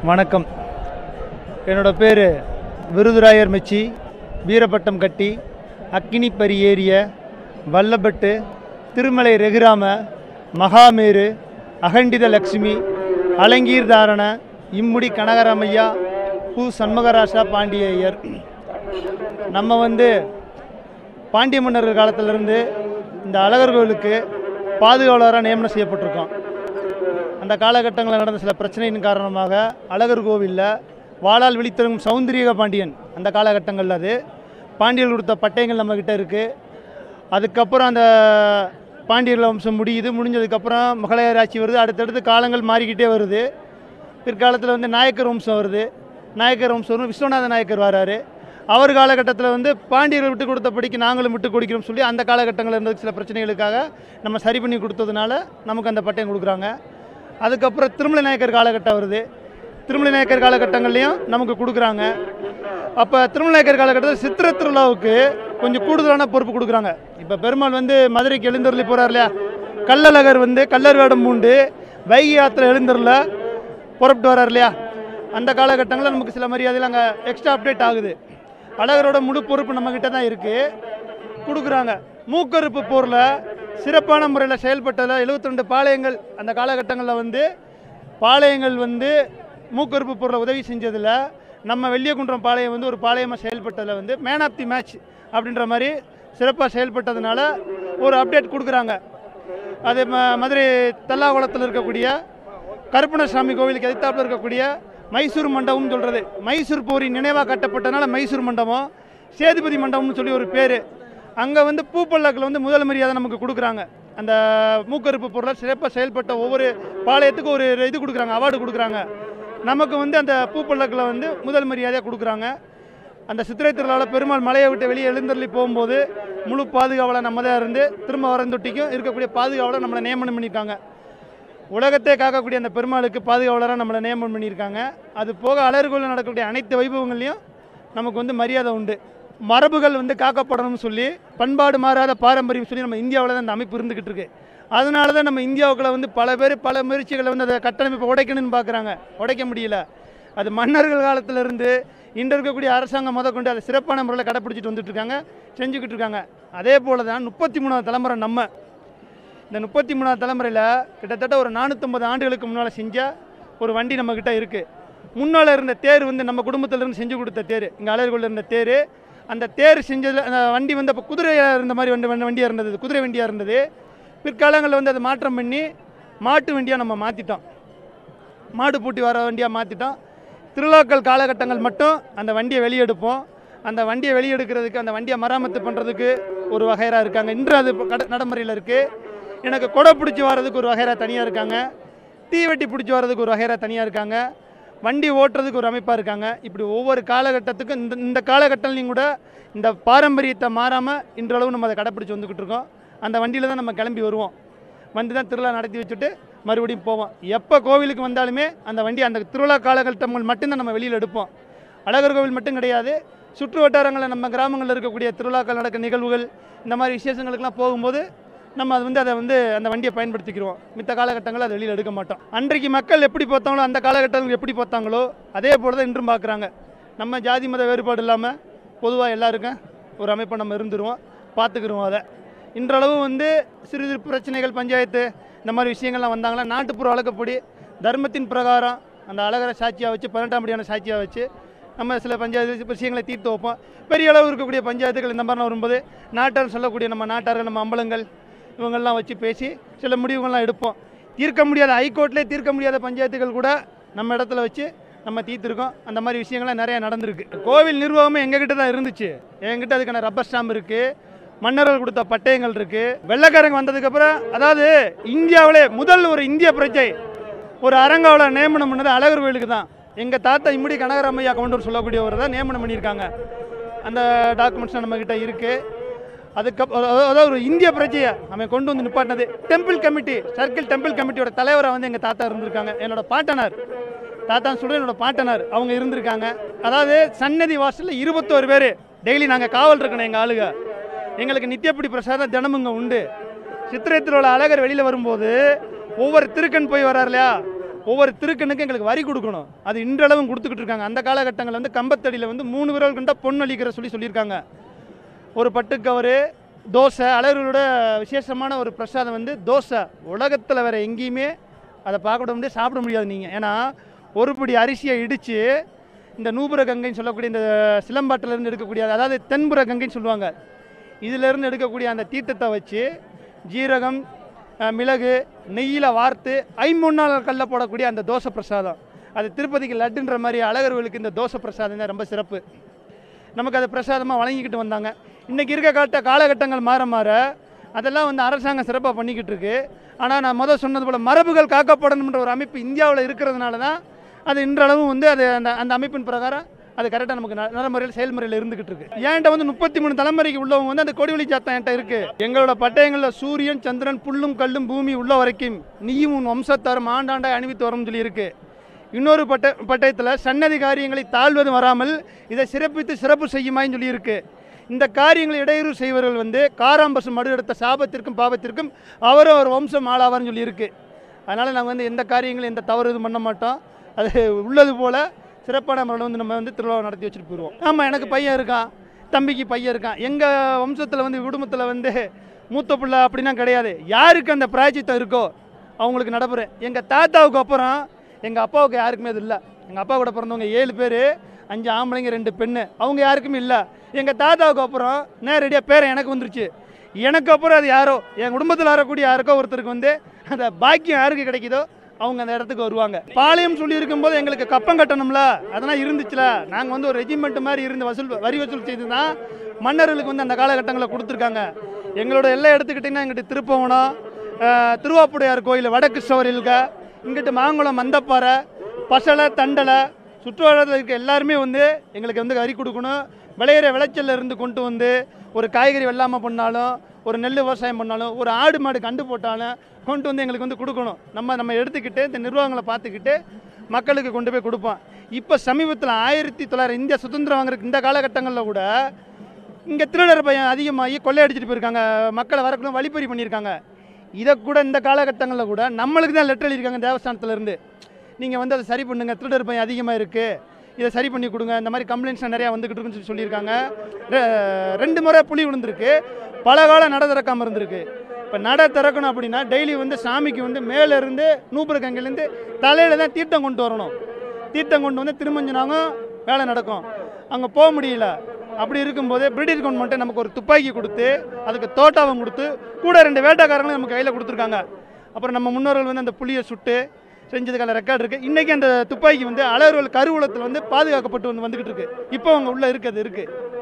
வணக்கம் என்னோட பேர் விருதுராயர் மெச்சி வீரப்பட்டம் கட்டி அக்கினி பரி ஏறிய வல்லபட்டு திருமலை ரெகுராம மகாமேரு அகண்டித லக்ஷ்மி அலங்கீர் தாரண இம்முடி கனகராமையா பூ சண்முகராசா பாண்டிய ஐயர் நம்ம வந்து பாண்டிய மன்னர்கள் காலத்திலிருந்து இந்த அழகர் கோவிலுக்கு பாதுகாவலராக நியமனம் செய்யப்பட்டிருக்கோம் அந்த காலகட்டங்களில் நடந்த சில பிரச்சனையின் காரணமாக அழகர் கோவிலில் வாளால் விழித்திறங்கும் சௌந்தரிய பாண்டியன் அந்த காலகட்டங்களில் அது பாண்டியர்கள் கொடுத்த பட்டயங்கள் நம்மக்கிட்ட இருக்குது அதுக்கப்புறம் அந்த பாண்டியர்கள் வம்சம் முடியுது முடிஞ்சதுக்கப்புறம் முகலாயர் ஆட்சி வருது அடுத்தடுத்து காலங்கள் மாறிக்கிட்டே வருது பிற்காலத்தில் வந்து நாயக்கர் வம்சம் வருது நாயக்கர் வம்சம் வரும் விஸ்வநாத நாயக்கர் வராரு அவர் காலகட்டத்தில் வந்து பாண்டியர்கள் விட்டு கொடுத்தபடிக்கு நாங்களும் விட்டு கொடுக்கிறோம் சொல்லி அந்த காலகட்டங்களில் இருந்த சில பிரச்சனைகளுக்காக நம்ம சரி பண்ணி கொடுத்ததுனால நமக்கு அந்த பட்டயம் கொடுக்குறாங்க அதுக்கப்புறம் திருமலை நாயக்கர் காலகட்டம் வருது திருமலை நாயக்கர் காலகட்டங்கள்லையும் நமக்கு கொடுக்குறாங்க அப்போ திருமலை நாயக்கர் காலகட்டத்தில் சித்திர திருவிழாவுக்கு கொஞ்சம் கூடுதலான பொறுப்பு கொடுக்குறாங்க இப்போ பெருமாள் வந்து மதுரைக்கு எழுந்தருளி போகிறார் இல்லையா கள்ளழகர் வந்து கல்லர் வேடம் பூண்டு வைகை யாத்திரை எழுந்தருள புறப்பட்டு வர்றார் இல்லையா அந்த காலகட்டங்களில் நமக்கு சில மரியாதையில் அங்கே எக்ஸ்ட்ரா அப்டேட் ஆகுது அழகரோட முழு பொறுப்பு நம்மக்கிட்ட தான் இருக்குது கொடுக்குறாங்க மூக்கறுப்பு போரில் சிறப்பான முறையில் செயல்பட்டதில் 72 பாளையங்கள் அந்த காலகட்டங்களில் வந்து பாளையங்கள் வந்து மூக்கறுப்பு போரில் உதவி செஞ்சதில் நம்ம வெள்ளியகுன்றம் பாளையம் வந்து ஒரு பாளையமாக செயல்பட்டதில் வந்து மேன் ஆஃப் தி மேட்ச் அப்படின்ற மாதிரி சிறப்பாக செயல்பட்டதுனால ஒரு அப்டேட் கொடுக்குறாங்க அது ம மதுரை தல்லாகுளத்தில் இருக்கக்கூடிய கருப்பணசாமி கோவிலுக்கு எதிர்த்தாப்புல இருக்கக்கூடிய மைசூர் மண்டபம்னு சொல்கிறது மைசூர் போரின் நினைவாக கட்டப்பட்டனால மைசூர் மண்டபம் சேதுபதி மண்டபம்னு சொல்லி ஒரு பேர் அங்கே வந்து பூப்பல்லாக்கில் வந்து முதல் மரியாதை நமக்கு கொடுக்குறாங்க அந்த மூக்கறுப்பு பொருளாக சிறப்பாக செயல்பட்ட ஒவ்வொரு பாளையத்துக்கும் ஒரு இது கொடுக்குறாங்க அவார்டு கொடுக்குறாங்க நமக்கு வந்து அந்த பூப்பல்லாக்கில் வந்து முதல் மரியாதையாக கொடுக்குறாங்க அந்த சித்திரை திருவிழாவில் பெருமாள் மலையை விட்டு வெளியே எழுந்தருளி போகும்போது முழு பாதுகாவலாக நம்ம தான் இருந்து திரும்ப வரந்தொட்டிக்கும் இருக்கக்கூடிய பாதுகாவலர் நம்மளை நியமனம் பண்ணியிருக்காங்க உலகத்தை காக்கக்கூடிய அந்த பெருமாளுக்கு பாதுகாவலராக நம்மளை நியமனம் பண்ணியிருக்காங்க அது போக அலறுகளில் நடக்கக்கூடிய அனைத்து வைபவங்கள்லையும் நமக்கு வந்து மரியாதை உண்டு மரபுகள் வந்து காக்கப்படணும்னு சொல்லி பண்பாடு மாறாத பாரம்பரியம் சொல்லி நம்ம இந்தியாவில் தான் அந்த அமைப்பு இருந்துக்கிட்டு இருக்கு அதனால தான் நம்ம இந்தியாவுக்குள்ள வந்து பல பேர் பல முயற்சிகளை வந்து அதை கட்டமைப்பை உடைக்கணும்னு பார்க்குறாங்க உடைக்க முடியல அது மன்னர்கள் காலத்துல இருந்து இன்று இருக்கக்கூடிய அரசாங்கம் முத கொண்டு அதை சிறப்பான முறையில் கடைப்பிடிச்சிட்டு வந்துட்டு இருக்காங்க செஞ்சுக்கிட்டு இருக்காங்க அதே போல தான் முப்பத்தி மூணாவது தலைமுறை நம்ம இந்த முப்பத்தி மூணாவது தலைமுறையில் கிட்டத்தட்ட ஒரு நானூற்றம்பது ஆண்டுகளுக்கு முன்னால் செஞ்ச ஒரு வண்டி நம்மக்கிட்ட இருக்குது முன்னால் இருந்த தேர் வந்து நம்ம குடும்பத்துல இருந்து செஞ்சு கொடுத்த தேர் இங்கே அலையர்கோவில் இருந்த தேர் அந்த தேர் செஞ்சதில் அந்த வண்டி வந்து அப்போ குதிரையாக இருந்த மாதிரி வண்டி வண்டி- வண்டியாக இருந்தது குதிரை வண்டியாக இருந்தது பிற்காலங்களில் வந்து அதை மாற்றம் பண்ணி மாட்டு வண்டியாக நம்ம மாற்றிட்டோம் மாடு பூட்டி வர வண்டியாக மாற்றிட்டோம் திருவிழாக்கள் காலகட்டங்கள் மட்டும் அந்த வண்டியை வெளியெடுப்போம் அந்த வண்டியை வெளியெடுக்கிறதுக்கு அந்த வண்டியை மராமத்து பண்ணுறதுக்கு ஒரு வகையராக இருக்காங்க இன்று அது இப்போ கட நடைமுறையில் இருக்குது எனக்கு கொடை பிடிச்சி வர்றதுக்கு ஒரு வகையராக தனியாக இருக்காங்க தீவெட்டி பிடிச்சி வர்றதுக்கு ஒரு வகையராக தனியாக இருக்காங்க வண்டி ஓட்டுறதுக்கு ஒரு அமைப்பாக இருக்காங்க இப்படி ஒவ்வொரு காலகட்டத்துக்கும் இந்த இந்த காலகட்டத்துலையும் கூட இந்த பாரம்பரியத்தை மாறாமல் இன்றளவு நம்ம அதை கடைப்பிடிச்சி வந்துக்கிட்டு இருக்கோம் அந்த வண்டியில் தான் நம்ம கிளம்பி வருவோம் வந்து தான் திருவிழா நடத்தி வச்சுட்டு மறுபடியும் போவோம் எப்போ கோவிலுக்கு வந்தாலுமே அந்த வண்டி அந்த திருவிழா காலகட்டங்கள் மட்டும்தான் நம்ம வெளியில் எடுப்போம் அழகர் கோவில் மட்டும் கிடையாது சுற்று வட்டாரங்களில் நம்ம கிராமங்களில் இருக்கக்கூடிய திருவிழாக்கள் நடக்க நிகழ்வுகள் இந்த மாதிரி விசேஷங்களுக்கெல்லாம் போகும்போது நம்ம அது வந்து அதை வந்து அந்த வண்டியை பயன்படுத்திக்கிறோம் மித்த காலகட்டங்களில் அதை வெளியில் எடுக்க மாட்டோம் அன்றைக்கு மக்கள் எப்படி பார்த்தாங்களோ அந்த காலகட்டங்கள் எப்படி பார்த்தாங்களோ அதே போல தான் இன்றும் பார்க்குறாங்க நம்ம ஜாதி மத வேறுபாடு இல்லாமல் பொதுவாக எல்லாருக்கும் ஒரு அமைப்பை நம்ம இருந்துருவோம் பார்த்துக்கிருவோம் அதை இன்றளவு வந்து சிறு சிறு பிரச்சனைகள் பஞ்சாயத்து இந்த மாதிரி விஷயங்கள்லாம் வந்தாங்கன்னா நாட்டுப்புற வழக்கப்படி தர்மத்தின் பிரகாரம் அந்த அழகரை சாட்சியாக வச்சு பதினெட்டாம் படியான சாட்சியாக வச்சு நம்ம சில பஞ்சாயத்து விஷயங்களை தீர்த்து வைப்போம் பெரிய அளவு இருக்கக்கூடிய பஞ்சாயத்துகள் இந்த மாதிரிலாம் வரும்போது நாட்டார் சொல்லக்கூடிய நம்ம நாட்டார்கள் நம்ம அம்பலங்கள் இவங்கெல்லாம் வச்சு பேசி சில முடிவுகள்லாம் எடுப்போம் தீர்க்க முடியாத ஹைகோர்ட்லேயே தீர்க்க முடியாத பஞ்சாயத்துகள் கூட நம்ம இடத்துல வச்சு நம்ம தீர்த்துருக்கோம் அந்த மாதிரி விஷயங்கள்லாம் நிறைய நடந்திருக்கு கோவில் நிர்வாகமே எங்ககிட்ட தான் இருந்துச்சு என்கிட்ட அதுக்கான ரப்பர் ஸ்டாம்ப் இருக்குது மன்னர்கள் கொடுத்த பட்டயங்கள் இருக்குது வெள்ளைக்காரங்க வந்ததுக்கப்புறம் அதாவது இந்தியாவிலே முதல் ஒரு இந்திய பிரஜை ஒரு அரங்காவலர் நியமனம் பண்ணது அழகர் கோயிலுக்கு தான் எங்கள் தாத்தா இம்முடி கனகராமையா கவுண்டர் சொல்லக்கூடியவர் தான் நியமனம் பண்ணியிருக்காங்க அந்த டாக்குமெண்ட்ஸ் நம்மக்கிட்ட இருக்குது அதுக்கப்புறம் அதாவது ஒரு இந்திய பிரஜையை அவன் கொண்டு வந்து நிப்பாட்டினது டெம்பிள் கமிட்டி சர்க்கிள் டெம்பிள் கமிட்டியோட தலைவராக வந்து எங்கள் தாத்தா இருந்திருக்காங்க என்னோட பாட்டனார் தாத்தான்னு சொல்ல என்னோட பாட்டனார் அவங்க இருந்திருக்காங்க அதாவது சன்னதி வாசலில் இருபத்தோரு பேர் டெய்லி நாங்கள் காவல் இருக்கணும் எங்கள் ஆளுங்க எங்களுக்கு நித்தியப்படி பிரசாதம் தினமும் இங்கே உண்டு சித்திரை திருவிழா அழகர் வெளியில் வரும்போது ஒவ்வொரு திருக்கண் போய் வர்றார் இல்லையா ஒவ்வொரு திருக்கண்ணுக்கும் எங்களுக்கு வரி கொடுக்கணும் அது இன்றளவும் கொடுத்துக்கிட்டு இருக்காங்க அந்த காலகட்டங்களில் வந்து கம்பத்தடியில் வந்து மூணு விரல் கொண்ட பொன் அளிக்கிற சொல்லி சொல்லியிருக்காங்க ஒரு பட்டுக்கவரு தோசை அழகர்களோட விசேஷமான ஒரு பிரசாதம் வந்து தோசை உலகத்தில் வேறு எங்கேயுமே அதை பார்க்க முடியாது சாப்பிட முடியாது நீங்கள் ஏன்னா ஒரு பிடி அரிசியை இடித்து இந்த நூபுர கங்கைன்னு சொல்லக்கூடிய இந்த சிலம்பாட்டிலேருந்து எடுக்கக்கூடிய அதாவது தென்புற கங்கைன்னு சொல்லுவாங்க இதிலேருந்து எடுக்கக்கூடிய அந்த தீர்த்தத்தை வச்சு ஜீரகம் அஹ், மிளகு நெய்யில் வார்த்து ஐம்பொன்னாள் கல்ல போடக்கூடிய அந்த தோசை பிரசாதம் அது திருப்பதிக்கு லட்டுன்ற மாதிரி அழகர்களுக்கு இந்த தோசை பிரசாதம் தான் ரொம்ப சிறப்பு நமக்கு அதை பிரசாதமாக வழங்கிக்கிட்டு வந்தாங்க இன்றைக்கி இருக்க காட்ட காலகட்டங்கள் மாற மாற அதெல்லாம் வந்து அரசாங்கம் சிறப்பாக பண்ணிக்கிட்டு இருக்கு ஆனால் நான் முதல் சொன்னது போல் மரபுகள் காக்கப்படணுன்ற ஒரு அமைப்பு இந்தியாவில் இருக்கிறதுனால தான் அது இன்றளவும் வந்து அது அந்த அந்த அமைப்பின் பிரகாரம் அது கரெக்டாக நமக்கு ந- நடைமுறையில் செயல்முறையில் இருந்துகிட்டு இருக்கு என்கிட்ட வந்து முப்பத்தி மூணு தலைமுறைக்கு உள்ளவங்க வந்து அந்த கொடிவெளி சாத்தம் என்கிட்ட இருக்கு எங்களோட பட்டயங்களில் சூரியன் சந்திரன் புல்லும் கல்லும் பூமி உள்ள வரைக்கும் நீயும் உன் வம்சத்தாரும் ஆண்டாண்டாய் அணிவித்து வரும்னு சொல்லி இருக்கு இன்னொரு பட்ட பட்டயத்தில் சன்னதி காரியங்களை தாழ்வது வராமல் இதை சிறப்பித்து சிறப்பு செய்யுமான்னு சொல்லியிருக்கு இந்த காரியங்களை இடையூறு செய்வர்கள் வந்து காராம்பசு மடு எடுத்த சாபத்திற்கும் பாவத்திற்கும் அவரும் ஒரு வம்சம் ஆளாவார்னு சொல்லியிருக்கு அதனால் நாங்கள் வந்து எந்த காரியங்களும் எந்த தவறு இது பண்ண மாட்டோம் அது உள்ளது போல் சிறப்பான முறையில் வந்து நம்ம வந்து திருவிழா நடத்தி வச்சுட்டு போயிடுவோம் ஆமாம் எனக்கு பையன் இருக்கான் தம்பிக்கு பையன் இருக்கான் எங்கள் வம்சத்தில் வந்து குடும்பத்தில் வந்து மூத்த பிள்ளை அப்படின்னா கிடையாது யாருக்கு அந்த பிராய்ச்சித்தம் இருக்கோ அவங்களுக்கு நடப்புறேன் எங்கள் தாத்தாவுக்கு அப்புறம் எங்கள் அப்பாவுக்கு யாருக்குமே அது இல்லை எங்கள் அப்பா கூட பிறந்தவங்க ஏழு பேர் அஞ்சு ஆம்பளைங்க ரெண்டு பெண்ணு அவங்க யாருக்குமே இல்லை எங்கள் தாத்தாவுக்கு அப்புறம் நேரடியாக பேரை எனக்கு வந்துருச்சு எனக்கு அப்புறம் அது யாரோ என் குடும்பத்தில் வரக்கூடிய யாருக்கோ ஒருத்தருக்கு வந்து அந்த பாக்கியம் யாருக்கு கிடைக்குதோ அவங்க அந்த இடத்துக்கு வருவாங்க பாளையம் சொல்லி இருக்கும்போது எங்களுக்கு கப்பம் கட்டணும்ல அதெல்லாம் இருந்துச்சுல நாங்கள் வந்து ஒரு ரெஜிமெண்ட் மாதிரி இருந்து வசூல் வரி வசூல் செய்து தான் மன்னர்களுக்கு வந்து அந்த காலகட்டங்களில் கொடுத்துருக்காங்க எங்களோட எல்லை எடுத்துக்கிட்டிங்கன்னா எங்கிட்ட திருப்பவனம் அஹ், திருவாப்புடையார் கோயில் வடக்கு சவரில்க இங்கிட்டு மாங்குளம் மந்தப்பாறை பசலை தண்டலை சுற்றுவட்டாரத்தில் இருக்க எல்லாருமே வந்து எங்களுக்கு வந்து வரி கொடுக்கணும் விளையிற விளைச்சல்ல இருந்து கொண்டு வந்து ஒரு காய்கறி வெள்ளாமல் பண்ணாலும் ஒரு நெல் விவசாயம் பண்ணாலும் ஒரு ஆடு மாடு கண்டு போட்டாலும் கொண்டு வந்து எங்களுக்கு வந்து கொடுக்கணும் நம்ம நம்ம எடுத்துக்கிட்டு இந்த நிர்வாகங்களை பார்த்துக்கிட்டு மக்களுக்கு கொண்டு போய் கொடுப்போம் இப்போ சமீபத்தில் ஆயிரத்தி தொள்ளாயிரம் இந்தியா சுதந்திரம் வாங்குறதுக்கு இந்த காலகட்டங்களில் கூட இங்கே திருடர் பையன் அதிகமாகி கொள்ளையடிச்சிட்டு போயிருக்காங்க மக்களை வரக்குள்ள வழிப்பறி பண்ணியிருக்காங்க இதை கூட இந்த காலகட்டங்களில் கூட நம்மளுக்கு தான் லெட்டர் எழுதியிருக்காங்க தேவஸ்தானத்துலேருந்து நீங்கள் வந்து அதை சரி பண்ணுங்க திருடர் பையன் அதிகமாக இருக்குது இதை சரி பண்ணி கொடுங்க இந்த மாதிரி கம்ப்ளைண்ட்ஸ் நிறையா வந்துக்கிட்டு இருக்குன்னு சொல்லி சொல்லியிருக்காங்க ரெ- ரெண்டு முறை புலி விழுந்திருக்கு பல காலம் நட திறக்காமல் இருந்திருக்கு இப்போ நட திறக்கணும் அப்படின்னா டெய்லி வந்து சாமிக்கு வந்து மேலே இருந்து நூப்புற கங்கையிலேருந்து தலையில் தான் தீர்த்தம் கொண்டு வரணும் தீர்த்தம் கொண்டு வந்து திருமஞ்சனாகும் வேலை நடக்கும் அங்கே போக முடியல அப்படி இருக்கும்போது பிரிட்டிஷ் கவர்மெண்ட்டு நமக்கு ஒரு துப்பாக்கி கொடுத்து அதுக்கு தோட்டாவும் கொடுத்து கூட ரெண்டு வேட்டைக்காரங்களும் நம்ம கையில் கொடுத்துருக்காங்க அப்புறம் நம்ம முன்னோர்கள் வந்து அந்த புளியை சுட்டு செஞ்சதுக்கான ரெக்கார்டு இருக்குது இன்றைக்கி அந்த துப்பாக்கி வந்து அழகர்கள் கருவூலத்தில் வந்து பாதுகாக்கப்பட்டு வந்து வந்துக்கிட்டு இருக்கு இப்போ அவங்க உள்ளே இருக்குது இருக்குது